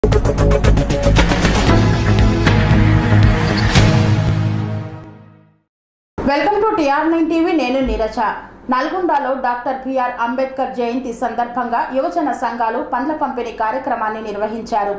welcome to TR nine TV నేను నీరజ నల్గొండలో doctor BR Ambedkar జయంతి సందర్భంగా యువజన సంఘాలు పండ్ల పంపిణీ కార్యక్రమాన్ని నిర్వహించారు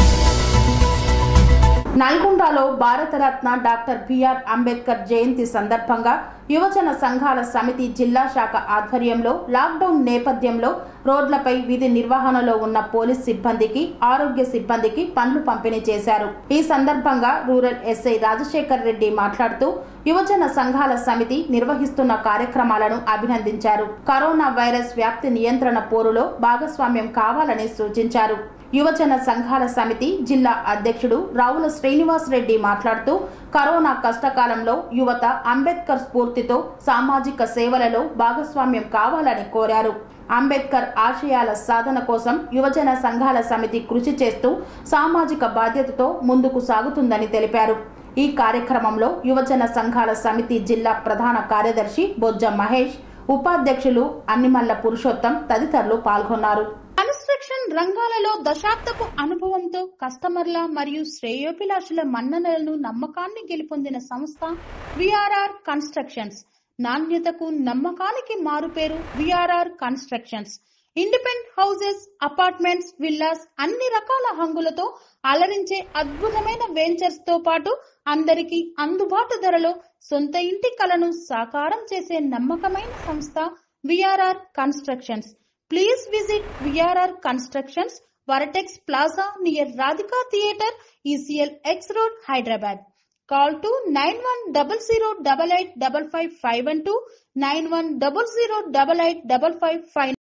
నల్గొండలో భారతరత్న డాక్టర్ బిఆర్ అంబేద్కర్ జయంతి సందర్భంగా యువజన సంఘాల సమితి జిల్లా శాఖ ఆధ్వర్యంలో లాక్డౌన్ నేపథ్యంలో రోడ్లపై విధి నిర్వహణలో ఉన్న పోలీస్ సిబ్బందికి ఆరోగ్య సిబ్బందికి పండ్లు పంపిణీ చేశారు ఈ సందర్భంగా రూరల్ ఎస్ఐ రాజశేఖర్ రెడ్డి మాట్లాడుతూ యువజన సంఘాల సమితి నిర్వహిస్తున్న కార్యక్రమాలను అభినందించారు కరోనా వైరస్ వ్యాప్తి నియంత్రణ పోరులో భాగస్వామ్యం కావాలని సూచించారు యువజన సంఘాల సమితి జిల్లా అధ్యక్షుడు రావుల శ్రీనివాస్ రెడ్డి మాట్లాడుతూ కరోనా కష్టకాలంలో యువత అంబేద్కర్ స్ఫూర్తితో సామాజిక సేవలలో భాగస్వామ్యం కావాలని కోరారు అంబేద్కర్ ఆశయాల సాధన కోసం యువజన సంఘాల సమితి కృషి చేస్తూ సామాజిక బాధ్యతతో ముందుకు సాగుతుందని తెలిపారు ఈ కార్యక్రమంలో యువజన సంఘాల సమితి జిల్లా ప్రధాన కార్యదర్శి బొజ్జ మహేష్ ఉపాధ్యక్షులు అన్నిమల్ల పురుషోత్తం తదితరులు పాల్గొన్నారు కన్స్ట్రక్షన్ రంగాలలో దశాబ్దపు అనుభవంతో కస్టమర్ల మరియు శ్రేయోభిలాషుల మన్ననలను నమ్మకాన్ని గెలుపొందిన సంస్థ విఆర్ఆర్ కన్స్ట్రక్షన్స్ నాణ్యతకు నమ్మకానికి మారుపేరు VRR constructions independent houses apartments villas అన్ని రకాల హంగులతో అలరించే అద్భుతమైన వెంచర్స్ తో పాటు అందరికీ అందుబాటు ధరలో సొంత ఇంటి కలను సాకారం చేసే నమ్మకమైన సంస్థ VRR constructions please visit VRR constructions vertex plaza near Radhika theatre ECL X road Hyderabad call to nine one double zero double eight double five five one two nine one double zero double eight double five five